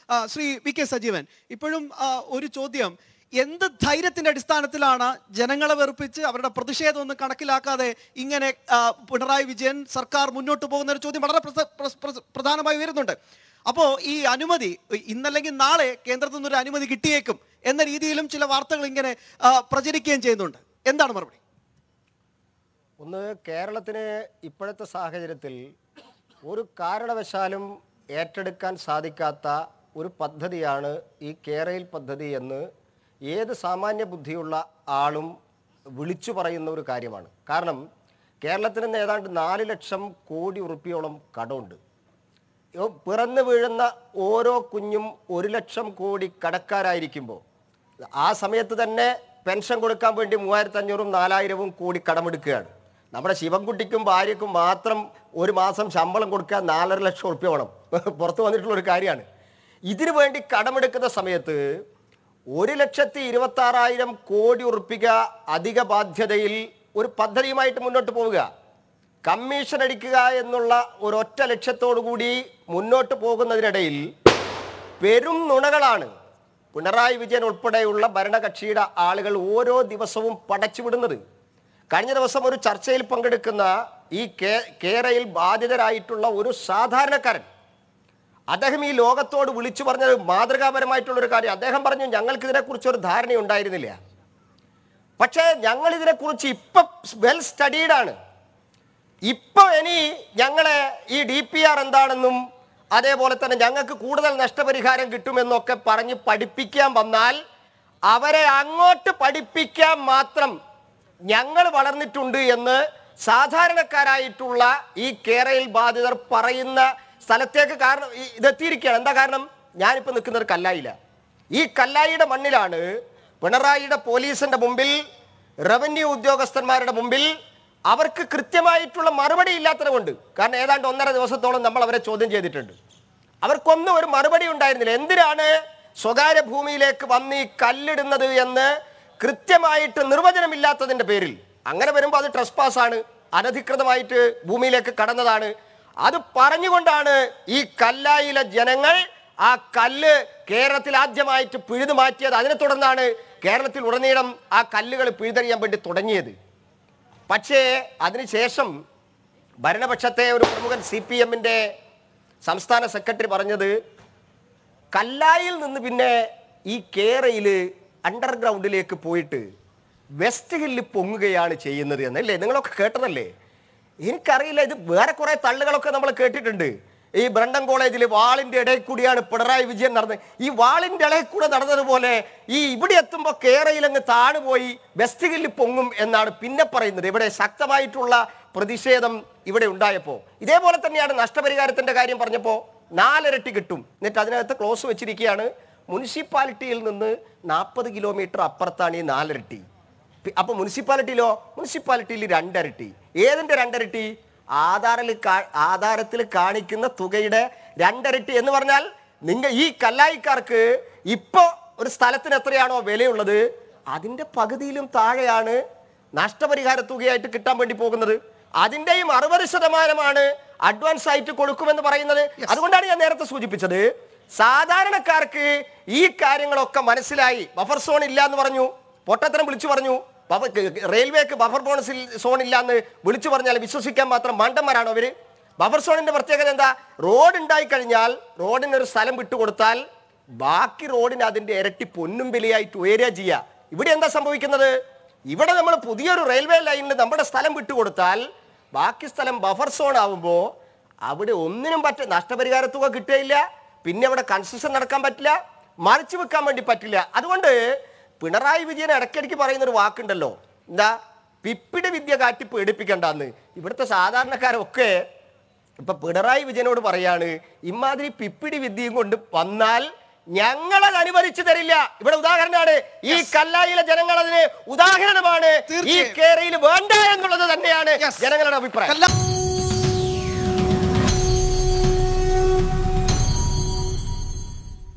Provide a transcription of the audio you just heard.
ആ, Shri V K Sajeevan ഇപ്പോഴും ആ, ഒരു ചോദ്യം എന്ത് ധൈര്യത്തിന്റെ അടിസ്ഥാനത്തിലാണ് ജനങ്ങളെ വെറുപ്പിച്ച് അവരുടെ പ്രതിഷേധം ഒന്നും കണക്കിലാക്കാതെ ഇങ്ങനെ ആ, പിണറായി വിജയൻ സർക്കാർ മുന്നോട്ട് പോകുന്ന ഒരു ചോദ്യം വളരെ പ്രസ- പ്രസ- പ്രസ- പ്രധാനമായി ഉയരുന്നുണ്ട് അപ്പോൾ ഈ അനുമതി ഇന്നല്ലെങ്കിൽ നാളെ കേന്ദ്രത്തിൽ നിന്നൊരു അനുമതി കിട്ടിയേക്കും എന്ന രീതിയിലും ചില വാർത്തകൾ ഇങ്ങനെ ആ, പ്രചരിക്കുകയും ചെയ്യുന്നുണ്ട് എന്താണ് മറുപടി ഒന്ന് കേരളത്തിന് ഇപ്പോഴത്തെ സാഹചര്യത്തിൽ ഒരു കാരണവശാലും ഏറ്റെടുക്കാൻ സാധിക്കാത്ത ഒരു പദ്ധതിയാണ് ഈ കേരയിൽ പദ്ധതി എന്ന് ഏത് സാമാന്യ ബുദ്ധിയുള്ള ആളും വിളിച്ചു പറയുന്ന ഒരു കാര്യമാണ് കാരണം കേരളത്തിന് ഇന്ന് ഏതാണ്ട് നാല് ലക്ഷം കോടി ഉറുപ്പിയോളം കടമുണ്ട് യോ, പിറന്നു വീഴുന്ന ഓരോ കുഞ്ഞും ഒരു ലക്ഷം കോടി കടക്കാരായിരിക്കുമ്പോൾ ആ സമയത്ത് തന്നെ പെൻഷൻ കൊടുക്കാൻ വേണ്ടി മൂവായിരത്തി അഞ്ഞൂറും നാലായിരവും കോടി കടമെടുക്കുകയാണ് നമ്മുടെ ശിവൻകുട്ടിക്കും ഭാര്യക്കും മാത്രം ഒരു മാസം ശമ്പളം കൊടുക്കാൻ നാലര ലക്ഷം ഉറുപ്പ്യ വേണം പുറത്തു വന്നിട്ടുള്ള ഒരു കാര്യമാണ് ഇതിനു വേണ്ടി കടമെടുക്കുന്ന സമയത്ത് ഒരു ലക്ഷത്തി ഇരുപത്തി ആറായിരം കോടി ഉറുപ്പിക അധിക ബാധ്യതയിൽ ഒരു പദ്ധതിയുമായിട്ട് മുന്നോട്ട് പോവുക കമ്മീഷൻ അടിക്കുക എന്നുള്ള ഒരൊറ്റ ലക്ഷ്യത്തോടു കൂടി മുന്നോട്ട് പോകുന്നതിനിടയിൽ പെരും നുണകളാണ് പിണറായി വിജയൻ ഉൾപ്പെടെയുള്ള ഭരണകക്ഷിയുടെ ആളുകൾ ഓരോ ദിവസവും പടച്ചുവിടുന്നത് കഴിഞ്ഞ ദിവസം ഒരു ചർച്ചയിൽ പങ്കെടുക്കുന്ന ഈ കേ- കേരയിൽ ബാധിതരായിട്ടുള്ള ഒരു സാധാരണക്കാരൻ അദ്ദേഹം ഈ ലോകത്തോട് വിളിച്ചു പറഞ്ഞത് മാതൃകാപരമായിട്ടുള്ള ഒരു കാര്യം അദ്ദേഹം പറഞ്ഞു ഞങ്ങൾക്ക് ഇതിനെക്കുറിച്ച് ഒരു ധാരണ ഉണ്ടായിരുന്നില്ല പക്ഷേ ഞങ്ങൾ ഇതിനെക്കുറിച്ച് ഇപ്പം വെൽ സ്റ്റഡീഡ് ആണ് ഇപ്പൊ ഇനി ഞങ്ങളെ ഈ ഡി പി ആർ എന്താണെന്നും അതേപോലെ തന്നെ ഞങ്ങൾക്ക് കൂടുതൽ നഷ്ടപരിഹാരം കിട്ടുമെന്നൊക്കെ പറഞ്ഞ് പഠിപ്പിക്കാൻ വന്നാൽ അവരെ അങ്ങോട്ട് പഠിപ്പിക്കാൻ മാത്രം ഞങ്ങൾ വളർന്നിട്ടുണ്ട് എന്ന് സാധാരണക്കാരായിട്ടുള്ള ഈ കേരയിൽ ബാധിതർ പറയുന്ന സ്ഥലത്തേക്ക് കാരണം ഈ- ഇതെത്തിയിരിക്കുകയാണ് എന്താ കാരണം ഞാനിപ്പോൾ നിൽക്കുന്നത് കല്ലായില്ല ഈ കല്ലായിയുടെ മണ്ണിലാണ് പിണറായിയുടെ പോലീസിന്റെ മുമ്പിൽ റവന്യൂ ഉദ്യോഗസ്ഥന്മാരുടെ മുമ്പിൽ അവർക്ക് കൃത്യമായിട്ടുള്ള മറുപടി ഇല്ലാത്തത് കൊണ്ട് കാരണം ഏതാണ്ട് ഒന്നര ദിവസത്തോളം നമ്മൾ അവരെ ചോദ്യം ചെയ്തിട്ടുണ്ട് അവർക്കൊന്നും ഒരു മറുപടി ഉണ്ടായിരുന്നില്ല എന്തിനാണ് സ്വകാര്യ ഭൂമിയിലേക്ക് വന്ന് ഈ കല്ലിടുന്നത് എന്ന് കൃത്യമായിട്ട് നിർവചനമില്ലാത്തതിന്റെ പേരിൽ അങ്ങനെ വരുമ്പോൾ അത് ട്രസ്പാസ് ആണ് അനധികൃതമായിട്ട് ഭൂമിയിലേക്ക് കടന്നതാണ് അത് പറഞ്ഞുകൊണ്ടാണ് ഈ കല്ലായിലെ ജനങ്ങൾ ആ കല്ല് കേരളത്തിൽ ആദ്യമായിട്ട് പിഴുതു മാറ്റിയത് അതിനെ തുടർന്നാണ് കേരളത്തിൽ ഉടനീളം ആ കല്ലുകൾ പിഴുതെറിയാൻ വേണ്ടി തുടങ്ങിയത് പക്ഷേ അതിനുശേഷം ഭരണപക്ഷത്തെ ഒരു പ്രമുഖൻ സി പി എമ്മിൻ്റെ സംസ്ഥാന സെക്രട്ടറി പറഞ്ഞത് കല്ലായിൽ നിന്ന് പിന്നെ ഈ കേരയിൽ അണ്ടർഗ്രൗണ്ടിലേക്ക് പോയിട്ട് വെസ്റ്റ് ഹില്ലിൽ പൊങ്ങുകയാണ് ചെയ്യുന്നത് എന്നല്ലേ നിങ്ങളൊക്കെ കേട്ടതല്ലേ എനിക്കറിയില്ല ഇത് വേറെ കുറെ തള്ളുകളൊക്കെ നമ്മൾ കേട്ടിട്ടുണ്ട് ഈ ബ്രണ്ടൻ കോളേജിൽ വാളിന്റെ ഇടയിൽ കൂടിയാണ് പിണറായി വിജയൻ നടന്നത് ഈ വാളിന്റെ ഇടയിൽ കൂടെ നടന്നതുപോലെ ഈ ഇവിടെ എത്തുമ്പോൾ കേരയിൽ അങ്ങ് താണുപോയി വെസ്റ്റ് ഹില്ലിൽ പൊങ്ങും എന്നാണ് പിന്നെ പറയുന്നത് ഇവിടെ ശക്തമായിട്ടുള്ള പ്രതിഷേധം ഇവിടെ ഉണ്ടായപ്പോൾ ഇതേപോലെ തന്നെയാണ് നഷ്ടപരിഹാരത്തിന്റെ കാര്യം പറഞ്ഞപ്പോൾ നാലിരട്ടി കിട്ടും എന്നിട്ട് അതിനകത്ത് ക്ലോസ് വെച്ചിരിക്കുകയാണ് മുനിസിപ്പാലിറ്റിയിൽ നിന്ന് നാൽപ്പത് കിലോമീറ്റർ അപ്പുറത്താണ് ഈ നാലിരട്ടി പി- അപ്പൊ മുനിസിപ്പാലിറ്റിയിലോ മുനിസിപ്പാലിറ്റിയിൽ രണ്ടരട്ടി ഏതിന്റെ രണ്ടരട്ടി ആധാറിൽ കാ- ആധാരത്തിൽ കാണിക്കുന്ന തുകയുടെ രണ്ടരട്ടി എന്ന് പറഞ്ഞാൽ നിങ്ങൾ ഈ കല്ലായിക്കാർക്ക് ഇപ്പോ ഒരു സ്ഥലത്തിന് എത്രയാണോ വിലയുള്ളത് അതിന്റെ പകുതിയിലും താഴെയാണ് നഷ്ടപരിഹാര തുകയായിട്ട് കിട്ടാൻ വേണ്ടി പോകുന്നത് അതിന്റെയും അറുപത് ശതമാനമാണ് അഡ്വാൻസ് ആയിട്ട് കൊടുക്കുമെന്ന് പറയുന്നത് അതുകൊണ്ടാണ് ഞാൻ നേരത്തെ സൂചിപ്പിച്ചത് സാധാരണക്കാർക്ക് ഈ കാര്യങ്ങളൊക്കെ മനസ്സിലായി ബഫർ സോൺ ഇല്ല എന്ന് പറഞ്ഞു പൊട്ടത്തരം വിളിച്ചു പറഞ്ഞു ബഫർ- റെയിൽവേക്ക് ബഫർ ബോണസ് സോൺ ഇല്ല എന്ന് വിളിച്ചു പറഞ്ഞാൽ വിശ്വസിക്കാൻ മാത്രം മണ്ടന്മാരാണോ അവര് ബഫർ സോണിന്റെ പ്രത്യേകത എന്താ റോഡ് ഉണ്ടായി കഴിഞ്ഞാൽ റോഡിന് ഒരു സ്ഥലം വിട്ടുകൊടുത്താൽ ബാക്കി റോഡിന് അതിന്റെ ഇരട്ടി പൊന്നും വിലയായിട്ട് ഉയരുക ചെയ്യുക ഇവിടെ എന്താ സംഭവിക്കുന്നത് ഇവിടെ നമ്മൾ പുതിയൊരു റെയിൽവേ ലൈനിൽ നമ്മുടെ സ്ഥലം വിട്ടുകൊടുത്താൽ ബാക്കി സ്ഥലം ബഫർ സോൺ ആവുമ്പോൾ അവിടെ ഒന്നിനും പറ്റ നഷ്ടപരിഹാര തുക കിട്ടുകയില്ല പിന്നെ അവിടെ കൺസ്ട്രക്ഷൻ നടക്കാൻ പറ്റില്ല മറിച്ചു വെക്കാൻ വേണ്ടി പറ്റില്ല അതുകൊണ്ട് പിണറായി വിജയൻ ഇടയ്ക്കിടയ്ക്ക് പറയുന്ന ഒരു വാക്കുണ്ടല്ലോ എന്താ പിപ്പിടി വിദ്യ കാട്ടി പേടിപ്പിക്കണ്ടെന്ന് ഇവിടുത്തെ സാധാരണക്കാരൊക്കെ ഇപ്പൊ പിണറായി വിജയനോട് പറയാണ് ഇമാതിരി പിപ്പിടി വിദ്യയും കൊണ്ട് വന്നാൽ ഞങ്ങളത് അനുവദിച്ചു തരില്ല ഇവിടെ ഉദാഹരണമാണ് ഈ കല്ലായിലെ ജനങ്ങൾ അതിന് ഉദാഹരണമാണ് ഈ തീർച്ചയായും. കേരയിൽ വേണ്ട എന്നുള്ളത് തന്നെയാണ് Yes. ജനങ്ങളുടെ അഭിപ്രായം കല്ല-